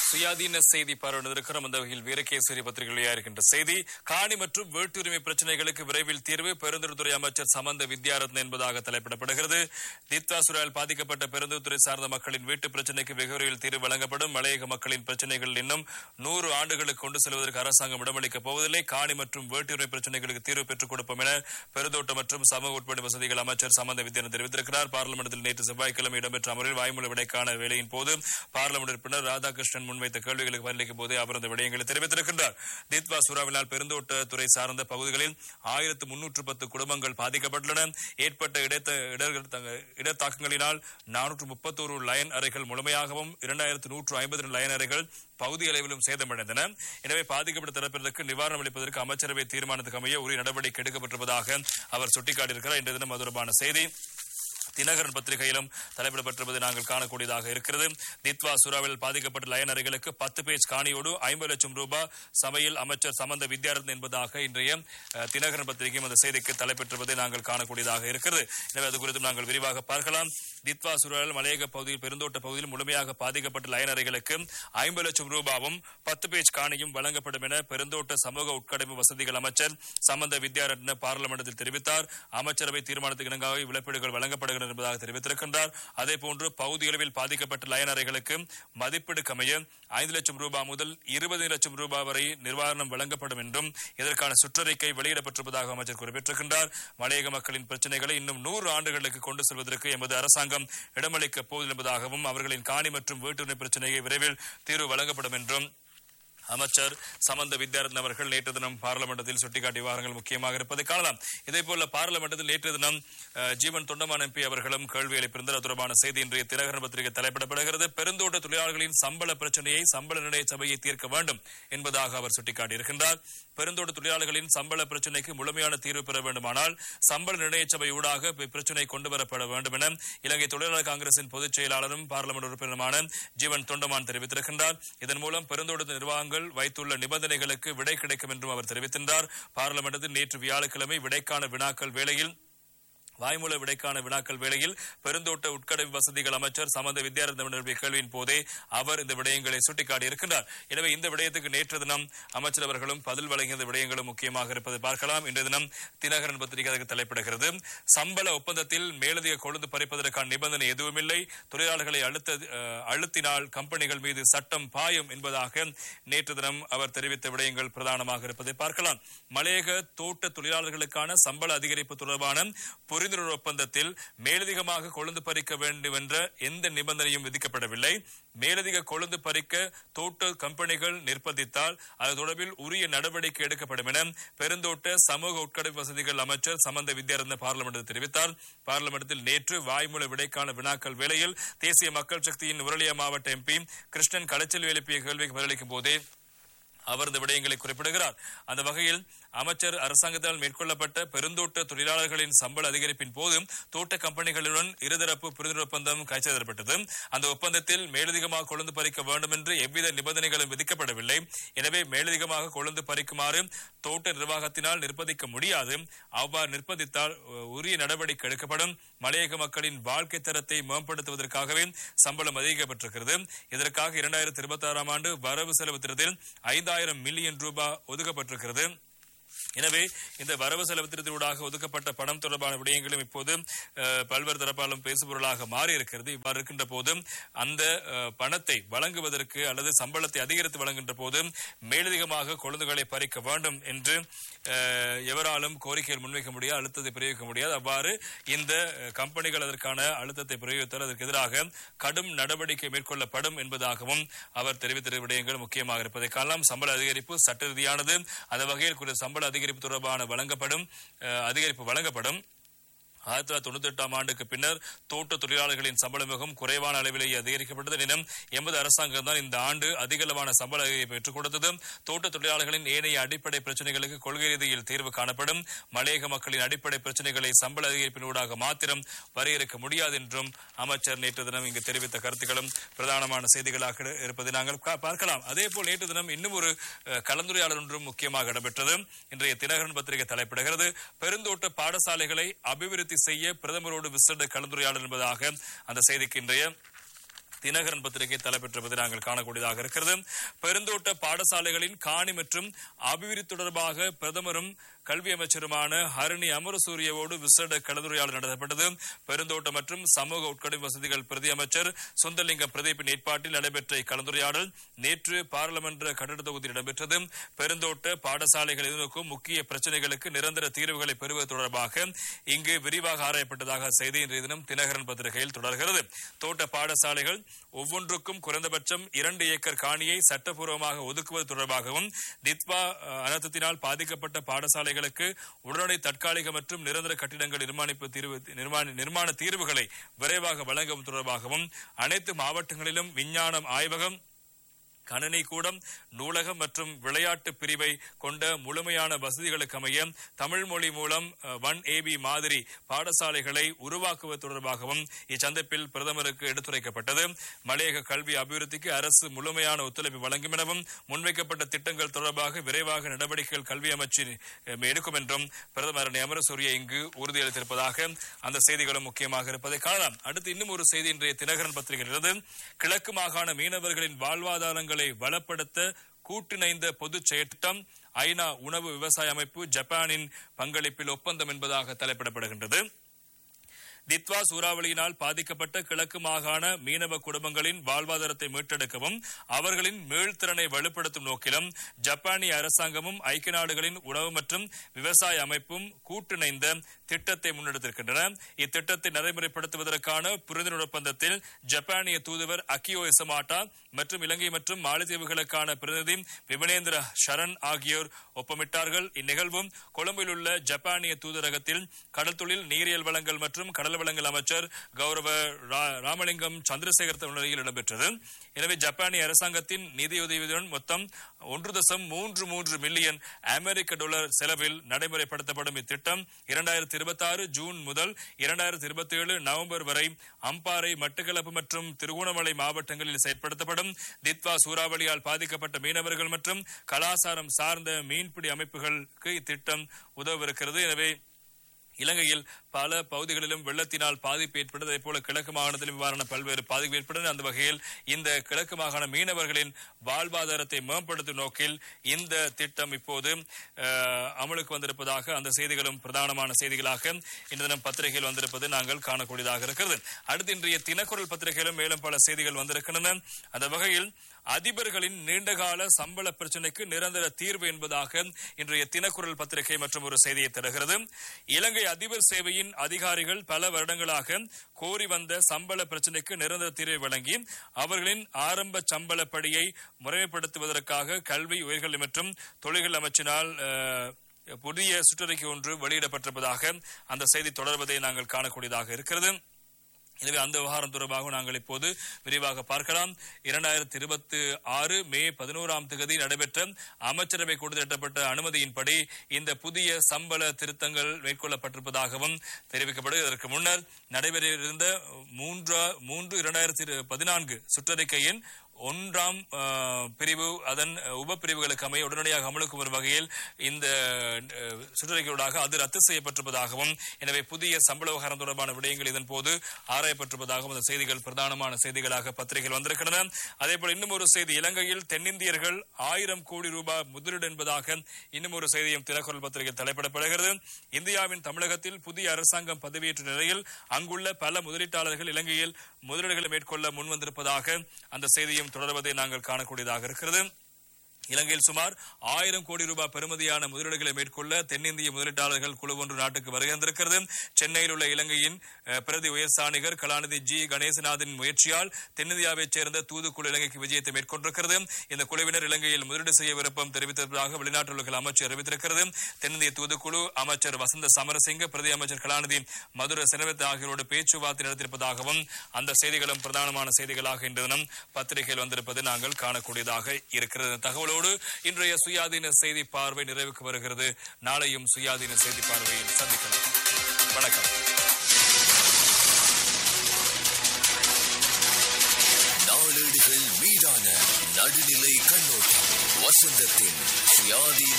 சுயாதீன செய்தி பார்வையிட்டிருக்கிறோம் அந்த வகையில் வீரகேசரி பத்திரிகையில் இருக்கின்ற செய்தி காணி மற்றும் வீட்டுரிமை பிரச்சனைகளுக்கு விரைவில் தீர்வு பெருந்துறை அமைச்சர் சமந்த வித்யாரத்ன என்பதாக தலைப்பிடப்படுகிறது தீத்வாசுரால் பாதிக்கப்பட்ட பெருந்துறை சார்ந்த மக்களின் வீட்டு பிரச்சனைக்கு வெகு விரைவில் தீர்வு வழங்கப்படும் மலையக மக்களின் பிரச்சனைகள் இன்னும் நூறு ஆண்டுகளுக்கு கொண்டு செல்வதற்கு அரசாங்கம் இடமளிக்கப் போவதில்லை காணி மற்றும் வீட்டுரிமை பிரச்சனைகளுக்கு தீர்வு பெற்றுக் கொடுப்போம் என பெருந்தோட்ட மற்றும் சமூக உட்பட வசதிகள் அமைச்சர் சமந்த வித்யாரன் தெரிவித்திருக்கிறார் பார்லிமெண்டத்தில் நேற்று செவ்வாய்க்கிழமை இடம்பெற்ற அமர்வில் வாய்மொழி விடைக்கான வேலையின் போது பார்லிமெண்ட் உறுப்பினர் ராதாகிருஷ்ணன் முன்வைத்த கேள்விகளுக்கு பதிலளிக்கும் போது அவர் அந்த விடயங்களை தெரிவித்திருக்கின்றார் தீத்வா சூறாவினால் பெருந்தோட்டத்துறை சார்ந்த பகுதிகளில் ஆயிரத்து முன்னூற்று பத்து குடும்பங்கள் பாதிக்கப்பட்டுள்ளன ஏற்பட்ட இடத்த இடர்கள் தங்க- இடத்தாக்கங்களினால் நானூற்று முப்பத்தோரு லயன் அறைகள் முழுமையாகவும் இரண்டாயிரத்து நூற்று ஐம்பது ரெண்டு லயன் அறைகள் பகுதி அளவிலும் சேதமடைந்தன எனவே பாதிக்கப்பட்ட தரப்பினருக்கு நிவாரணம் அளிப்பதற்கு அமைச்சரவை தீர்மானத்துக்கு அமைய உரிய நடவடிக்கை எடுக்கப்பட்டிருப்பதாக அவர் சுட்டிக்காட்டியிருக்கிறார் இன்றைய தினம் அது தொடர்பான செய்தி தினகரன் பத்திரிகையிலும் தலைப்பிடப்பட்டிருப்பதை நாங்கள் காணக்கூடியதாக இருக்கிறது தித்வா சுறாவில் பாதிக்கப்பட்ட லயன் அறைகளுக்கு பத்து பேஜ் காணியோடு ஐம்பது லட்சம் ரூபாய் சபையில் அமைச்சர் சமந்த வித்யாரத்ன என்பதாக இன்றைய அஹ், தினகரன் பத்திரிகையும் அந்த செய்திக்கு தலைப்பெற்றிருப்பதை நாங்கள் காணக்கூடியதாக இருக்கிறது எனவே அது குறித்தும் நாங்கள் விரிவாக பார்க்கலாம் தித்வா சுறாவில் மலையக பகுதியில் பெருந்தோட்ட பகுதியில் முழுமையாக பாதிக்கப்பட்ட லயன் அறைகளுக்கு ஐம்பது லட்சம் ரூபாவும் பத்து பேஜ் காணியும் வழங்கப்படும் என பெருந்தோட்ட சமூக உட்கடமை வசதிகள் அமைச்சர் சம்பந்த வித்யாரத்ன பார்லிமெண்டத்தில் தெரிவித்தார் அமைச்சரவை தீர்மானத்துக்கு இணங்காக இழப்பீடுகள் வழங்கப்படுகின்றன என்பதாக தெரிவித்திருக்கின்றார் அதே போன்று பகுதி அளவில் பாதிக்கப்பட்ட லயன் அறைகளுக்கு மதிப்பீடு கமைய ஐந்து லட்சம் ரூபாய் முதல் இருபது லட்சம் ரூபாய் வரை நிவாரணம் வழங்கப்படும் என்றும் இதற்கான சுற்றறிக்கை வெளியிடப்பட்டிருப்பதாக அமைச்சர் குறிப்பிட்டிருக்கின்றார் மலையக மக்களின் பிரச்சனைகளை இன்னும் நூறு ஆண்டுகளுக்கு கொண்டு செல்வதற்கு எமது அரசாங்கம் இடமளிக்கப் போவதில்லை என்பதாகவும் அவர்களின் காணி மற்றும் வீட்டுரிமை பிரச்சனையை விரைவில் தீர்வு வழங்கப்படும் என்றும் அமைச்சர் சமந்த வித்யாரத்ன அவர்கள் நேற்று தினம் பார்லிமெண்டத்தில் சுட்டிக்காட்டிய விவகாரங்கள் முக்கியமாக இருப்பதை காணலாம் இதே போல பார்லிமெண்டத்தில் நேற்று தினம் அஹ், ஜீவன் தொண்டமான் எம்பி அவர்களும் கேள்வி எழுப்பியிருந்தார் அது தொடர்பான செய்தி இன்றைய தினகரன் பத்திரிகை தலைப்பிடப்படுகிறது பெருந்தோட்ட தொழிலாளர்களின் சம்பள பிரச்சனையை சம்பள நிர்ணய சபையை தீர்க்க வேண்டும் என்பதாக அவர் சுட்டிக்காட்டியிருக்கின்றார் பெருந்தோட்ட தொழிலாளர்களின் சம்பள பிரச்சனைக்கு முழுமையான தீர்வு பெற வேண்டுமானால் சம்பள நிர்ணய சபை ஊடாக பிரச்சனை கொண்டு வரப்பட வேண்டும் என இலங்கை தொழிலாளர் காங்கிரசின் பொதுச் செயலாளரும் பார்லிமெண்ட் உறுப்பினருமான ஜீவன் தொண்டமான் தெரிவித்திருக்கின்றார் இதன் மூலம் பெருந்தோட்ட நிர்வாகங்கள் வைத்துள்ள நிபந்தனைகளுக்கு விடை கிடைக்கும் என்றும் அவர் தெரிவித்திருந்தார் பார்லிமெண்டத்தில் நேற்று வியாழக்கிழமை விடைக்கான வினாக்கள் வேளையில் வாய்மூல விடைக்கான வினாக்கள் வேளையில் பெருந்தோட்ட உட்கடவு வசதிகள் அமைச்சர் சமந்த வித்யாரத்ன எழுப்பிய கேள்வியின் போதே அவர் இந்த விடயங்களை சுட்டிக்காட்டியிருக்கின்றார் எனவே இந்த விடயத்துக்கு நேற்று தினம் அமைச்சர் அவர்களும் பதில் வழங்கிய இந்த விடயங்களும் முக்கியமாக இருப்பதை பார்க்கலாம் இன்றைய தினம் தினகரன் பத்திரிகை அதற்கு தலைப்பிடுகிறது சம்பள ஒப்பந்தத்தில் மேலதிக கொழுந்து பறிப்பதற்கான நிபந்தனை எதுவுமில்லை தொழிலாளர்களை அழுத்த அஹ், அழுத்தினால் கம்பெனிகள் மீது சட்டம் பாயும் என்பதாக நேற்று தினம் அவர் தெரிவித்த விடயங்கள் பிரதானமாக இருப்பதை பார்க்கலாம் மலையக தோட்ட தொழிலாளர்களுக்கான சம்பள அதிகரிப்பு தொடர்பான புரிந்துணர்வு ஒப்பந்தத்தில் மேலதிகமாக கொழுந்து பறிக்க வேண்டும் என்ற எந்த நிபந்தனையும் விதிக்கப்படவில்லை மேலதிக கொழுந்து பறிக்க தோட்ட கம்பெனிகள் நிர்பந்தித்தால் அது தொடர்பில் உரிய நடவடிக்கை எடுக்கப்படும் என பெருந்தோட்ட சமூக உட்கடவு வசதிகள் அமைச்சர் சம்பந்த வித்யாரத்ன பார்லிமெண்டில் தெரிவித்தார் பார்லிமெண்டத்தில் நேற்று வாய்மூல விடைக்கான வினாக்கள் வேளையில் தேசிய மக்கள் சக்தியின் உரளியா மாவட்ட எம்பி கிருஷ்ணன் கலைச்சல் எழுப்பிய கேள்விக்கு பதிலளிக்கும் போதே அவர் இந்த விடயங்களை குறிப்பிடுகிறார் அந்த வகையில் அமைச்சர் அரசாங்கத்தால் மேற்கொள்ளப்பட்ட பெருந்தோட்ட தொழிலாளர்களின் சம்பள அதிகரிப்பின் போது தோட்ட கம்பெனிகளுடன் இருதரப்பு புரிந்துணர்வு ஒப்பந்தம் கைச்சேதப்பட்டது அந்த ஒப்பந்தத்தில் மேலதிகமாக கொழுந்து பறிக்க வேண்டும் என்று எவ்வித நிபந்தனைகளும் விதிக்கப்படவில்லை எனவே மேலதிகமாக கொழுந்து பறிக்குமாறு தோட்ட நிர்வாகத்தினால் நிர்பந்திக்க முடியாது அவ்வாறு நிர்பந்தித்தால் அஹ், உரிய நடவடிக்கை எடுக்கப்படும் மலையக மக்களின் வாழ்க்கை தரத்தை மேம்படுத்துவதற்காகவே சம்பளம் அதிகரிக்கப்பட்டிருக்கிறது இதற்காக இரண்டாயிரத்தி இருபத்தி ஆறாம் ஆண்டு வரவு செலவு திட்டத்தில் ஐந்தாயிரம் மில்லியன் ரூபாய் ஒதுக்கப்பட்டிருக்கிறது எனவே இந்த வரவு செலவு திட்டத்தினூடாக ஒதுக்கப்பட்ட பணம் தொடர்பான விடயங்களும் இப்போது அஹ், பல்வேறு தரப்பாலும் பேசுபொருளாக மாறி இருக்கிறது இவ்வாறு இருக்கின்ற போது அந்த அஹ், பணத்தை வழங்குவதற்கு அல்லது சம்பளத்தை அதிகரித்து வழங்குகின்ற போது மேலதிகமாக கொழுந்துகளை பறிக்க வேண்டும் என்று அஹ், எவராலும் கோரிக்கைகள் முன்வைக்க முடியாது அழுத்தத்தை பிரயோகிக்க முடியாது அவ்வாறு இந்த அஹ், கம்பெனிகள் அதற்கான அழுத்தத்தை பிரயோகித்தால் அதற்கு எதிராக கடும் நடவடிக்கை மேற்கொள்ளப்படும் என்பதாகவும் அவர் தெரிவித்த விடயங்கள் முக்கியமாக இருப்பதை காணலாம் சம்பள அதிகரிப்பு சட்ட ரீதியானது அந்த வகையில் குறித்த சம்பள அதிகரிப்பு தொடர்பான வழங்கப்படும் அஹ், அதிகரிப்பு வழங்கப்படும் ஆயிரத்தி தொள்ளாயிரத்தி தொண்ணூத்தி எட்டாம் ஆண்டுக்கு பின்னர் தோட்ட தொழிலாளர்களின் சம்பளம் மிகவும் குறைவான அளவிலேயே அதிகரிக்கப்பட்டது எனினும் எமது அரசாங்கம் தான் இந்த ஆண்டு அதிகளவான சம்பள அதிகரிப்பை பெற்றுக் கொடுத்தது தோட்ட தொழிலாளர்களின் ஏனைய அடிப்படை பிரச்சனைகளுக்கு கொள்கை ரீதியில் தீர்வு காணப்படும் மலையக மக்களின் அடிப்படை பிரச்சனைகளை சம்பள அதிகரிப்பினூடாக மாத்திரம் வரையறுக்க முடியாது என்றும் அமைச்சர் நேற்று தினம் இங்கு தெரிவித்த கருத்துக்களும் பிரதானமான செய்திகளாக இருப்பதை நாங்கள் கா- பார்க்கலாம் அதே போல் நேற்று தினம் இன்னும் ஒரு அஹ், கலந்துரையாடல் ஒன்றும் முக்கியமாக இடம்பெற்றது இன்றைய தினகரன் பத்திரிகை தலைப்பிடுகிறது பெருந்தோட்ட பாடசாலைகளை அபிவிருத்தி செய்ய பிரதமரோடு விசேட கலந்துரையாடல் என்பதாக அந்த செய்திக்கு இன்றைய தினகரன் பத்திரிகை தலைப்பெற்றிருப்பதை நாங்கள் காணக்கூடியதாக இருக்கிறது பெருந்தோட்ட பாடசாலைகளின் காணி மற்றும் அபிவிருத்தி தொடர்பாக பிரதமரும் கல்வி அமைச்சருமான ஹரணி அமரசூரியவோடு விசேட கலந்துரையாடல் நடத்தப்பட்டது பெருந்தோட்ட மற்றும் சமூக உட்கடும் வசதிகள் பிரதி அமைச்சர் சுந்தரலிங்கம் பிரதீப்பின் ஏற்பாட்டில் நடைபெற்ற இக்கலந்துரையாடல் நேற்று பாராளுமன்ற கட்டட தொகுதியில் இடம்பெற்றது பெருந்தோட்ட பாடசாலைகள் எதிர்நோக்கும் முக்கிய பிரச்சனைகளுக்கு நிரந்தர தீர்வுகளை பெறுவது தொடர்பாக இங்கு விரிவாக ஆராயப்பட்டதாக செய்தி இன்றைய தினம் தினகரன் பத்திரிகையில் தொடர்கிறது தோட்ட பாடசாலைகள் ஒவ்வொன்றுக்கும் குறைந்தபட்சம் இரண்டு ஏக்கர் காணியை சட்டப்பூர்வமாக ஒதுக்குவது தொடர்பாகவும் தித்வா அஹ், அனர்த்தத்தினால் பாதிக்கப்பட்ட பாடசாலைகளுக்கு உடனடி தற்காலிக மற்றும் நிரந்தர கட்டிடங்கள் நிர்மாணிப்பு தீர்வு நிர்மாண நிர்மாண தீர்வுகளை விரைவாக வழங்கவும் தொடர்பாகவும் அனைத்து மாவட்டங்களிலும் விஞ்ஞானம் ஆய்வகம் கணினி கூடம் நூலகம் மற்றும் விளையாட்டு பிரிவை கொண்ட முழுமையான வசதிகளுக்கு அமைய தமிழ் மொழி மூலம் ஒன் ஏபி மாதிரி பாடசாலைகளை உருவாக்குவது தொடர்பாகவும் இச்சந்திப்பில் பிரதமருக்கு எடுத்துரைக்கப்பட்டது மலையக கல்வி அபிவிருத்திக்கு அரசு முழுமையான ஒத்துழைப்பு வழங்கும் எனவும் முன்வைக்கப்பட்ட திட்டங்கள் தொடர்பாக விரைவாக நடவடிக்கைகள் கல்வி அமைச்சு அஹ், எடுக்கும் என்றும் பிரதமர் அமரசூரிய இங்கு உறுதியளித்திருப்பதாக அந்த செய்திகளும் முக்கியமாக இருப்பதை காணலாம் அடுத்து இன்னும் ஒரு செய்தி இன்றைய தினகரன் பத்திரிகையிலிருந்து கிழக்கு மாகாண மீனவர்களின் வாழ்வாதாரங்களை வளப்படுத்த கூட்டிணைந்த பொது செயற்திட்டம் ஐநா உணவு விவசாய அமைப்பு ஜப்பானின் பங்களிப்பில் ஒப்பந்தம் என்பதாக தலைப்பிடப்படுகின்றது தித்வா சூறாவளியினால் பாதிக்கப்பட்ட கிழக்கு மாகாண மீனவ குடும்பங்களின் வாழ்வாதாரத்தை மீட்டெடுக்கவும் அவர்களின் மீள்திறனை வலுப்படுத்தும் நோக்கிலும் ஜப்பானிய அரசாங்கமும் ஐக்கிய நாடுகளின் உணவு மற்றும் விவசாய அமைப்பும் கூட்டிணைந்த திட்டத்தை முன்னெடுத்திருக்கின்றன இத்திட்டத்தை நடைமுறைப்படுத்துவதற்கான புரிந்துணர்வு ஒப்பந்தத்தில் ஜப்பானிய தூதுவர் அக்கியோ இசமாட்டா மற்றும் இலங்கை மற்றும் மாலத்தீவுகளுக்கான பிரதிநிதி விமலேந்திர ஷரண் ஆகியோர் ஒப்பமிட்டார்கள் இந்நிகழ்வும் கொழும்பில் உள்ள ஜப்பானிய தூதரகத்தில் கடல் தொழில் நீரியல் வளங்கள் மற்றும் கடல் வளங்கள் அமைச்சர் கௌரவ ரா- ராமலிங்கம் சந்திரசேகர் முன்னிலையில் இடம்பெற்றது எனவே ஜப்பானிய அரசாங்கத்தின் நிதியுதவியுடன் மொத்தம் ஒன்று தசம் மூன்று மூன்று மில்லியன் அமெரிக்க டாலர் செலவில் நடைமுறைப்படுத்தப்படும் இத்திட்டம் இரண்டாயிரத்தி இருபத்தி ஆறு ஜூன் முதல் இரண்டாயிரத்தி இருபத்தி ஏழு நவம்பர் வரை அம்பாறை மட்டக்களப்பு மற்றும் திருகோணமலை மாவட்டங்களில் செயற்படுத்தப்படும் தித்வா சூறாவளியால் பாதிக்கப்பட்ட மீனவர்கள் மற்றும் கலாசாரம் சார்ந்த மீன்பிடி அமைப்புகளுக்கு இத்திட்டம் உதவவிருக்கிறது எனவே இலங்கையில் பல பகுதிகளிலும் வெள்ளத்தினால் பாதிப்பு ஏற்பட்டது அதே போல கிழக்கு மாகாணத்திலும் இவ்வாறான பல்வேறு பாதிப்பு ஏற்பட்டது அந்த வகையில் இந்த கிழக்கு மாகாண மீனவர்களின் வாழ்வாதாரத்தை மேம்படுத்தும் நோக்கில் இந்த திட்டம் இப்போது அஹ், அமலுக்கு வந்திருப்பதாக அந்த செய்திகளும் பிரதானமான செய்திகளாக இந்த தினம் பத்திரிகையில் வந்திருப்பது நாங்கள் காணக்கூடியதாக இருக்கிறது அடுத்து இன்றைய தினக்குரல் பத்திரிகையிலும் மேலும் பல செய்திகள் வந்திருக்கின்றன அந்த வகையில் அதிபர்களின் நீண்டகால சம்பள பிரச்சினைக்கு நிரந்தர தீர்வு என்பதாக இன்றைய தினக்குரல் பத்திரிகை மற்றும் ஒரு செய்தியை தருகிறது இலங்கை அதிபர் சேவையின் அதிகாரிகள் பல வருடங்களாக கோரி வந்த சம்பள பிரச்சினைக்கு நிரந்தர தீர்வை வழங்கி அவர்களின் ஆரம்ப சம்பள படியை முறைப்படுத்துவதற்காக கல்வி உயர்கல்வி மற்றும் தொழில்கள் அமைச்சினால் அஹ், புதிய சுற்றறிக்கை ஒன்று வெளியிடப்பட்டிருப்பதாக அந்த செய்தி தொடர்வதை நாங்கள் காணக்கூடியதாக இருக்கிறது எனவே அந்த விவகாரம் தொடர்பாக நாங்கள் இப்போது விரிவாக பார்க்கலாம் இரண்டாயிரத்தி இருபத்தி ஆறு மே பதினோராம் தேதி நடைபெற்ற அமைச்சரவை கூட்டத்தில் எட்டப்பட்ட அனுமதியின்படி இந்த புதிய சம்பள திருத்தங்கள் மேற்கொள்ளப்பட்டிருப்பதாகவும் தெரிவிக்கப்படும் இதற்கு முன்னர் நடைபெறவிருந்த மூன்றா மூன்று இரண்டாயிரத்தி பதினான்கு சுற்றறிக்கையின் ஒன்றாம் அஹ், பிரிவு அதன் உபப்பிரிவுகளுக்கு அமைய உடனடியாக அமலுக்கு வரும் வகையில் இந்த அஹ், சுற்றறிக்கையூடாக அது ரத்து செய்யப்பட்டிருப்பதாகவும் எனவே புதிய சம்பள விவகாரம் தொடர்பான விடயங்கள் இதன் போது ஆராயப்பட்டிருப்பதாகவும் அந்த செய்திகள் பிரதானமான செய்திகளாக பத்திரிகைகள் வந்திருக்கின்றன அதேபோல இன்னும் ஒரு செய்தி இலங்கையில் தென்னிந்தியர்கள் ஆயிரம் கோடி ரூபாய் முதலீடு என்பதாக இன்னும் ஒரு செய்தியும் தினக்குரல் பத்திரிகையில் தலைப்பிடப்படுகிறது இந்தியாவின் தமிழகத்தில் புதிய அரசாங்கம் பதவியேற்ற நிலையில் அங்குள்ள பல முதலீட்டாளர்கள் இலங்கையில் முதலீடுகளை மேற்கொள்ள முன்வந்திருப்பதாக அந்த செய்தியும் தொடர்வதை நாங்கள் காணக்கூடியதாக இருக்கிறது இலங்கையில் சுமார் ஆயிரம் கோடி ரூபாய் பெறுமதியான முதலீடுகளை மேற்கொள்ள தென்னிந்திய முதலீட்டாளர்கள் குழு ஒன்று நாட்டுக்கு வருகின்றிருக்கிறது சென்னையில் உள்ள இலங்கையின் அஹ், பிரதி உயர்சாணிகர் கலாநிதி ஜி கணேசநாதன் முயற்சியால் தென்னிந்தியாவைச் சேர்ந்த தூதுக்குழு இலங்கைக்கு விஜயத்தை மேற்கொண்டிருக்கிறது இந்த குழுவினர் இலங்கையில் முதலீடு செய்ய விருப்பம் தெரிவித்ததாக வெளிநாட்டுள்ள அமைச்சர் அறிவித்திருக்கிறது தென்னிந்திய தூதுக்குழு அமைச்சர் வசந்த சமரசிங்க பிரதி அமைச்சர் கலாநிதி மதுர செனவித் ஆகியோரோடு பேச்சுவார்த்தை நடத்தியிருப்பதாகவும் அந்த செய்திகளும் பிரதானமான செய்திகளாக இன்று தினம் பத்திரிகையில் வந்திருப்பது நாங்கள் காணக்கூடியதாக இருக்கிறது இந்த தகவலோடு இன்றைய சுயாதீன செய்தி பார்வை நிறைவுக்கு வருகிறது நாளையும் சுயாதீன செய்தி பார்வையில் சந்திக்கலாம் வணக்கம் நாளேடுகள் மீதான நடுநிலை கண்ணோட்டம் வசந்தத்தின் சுயாதீன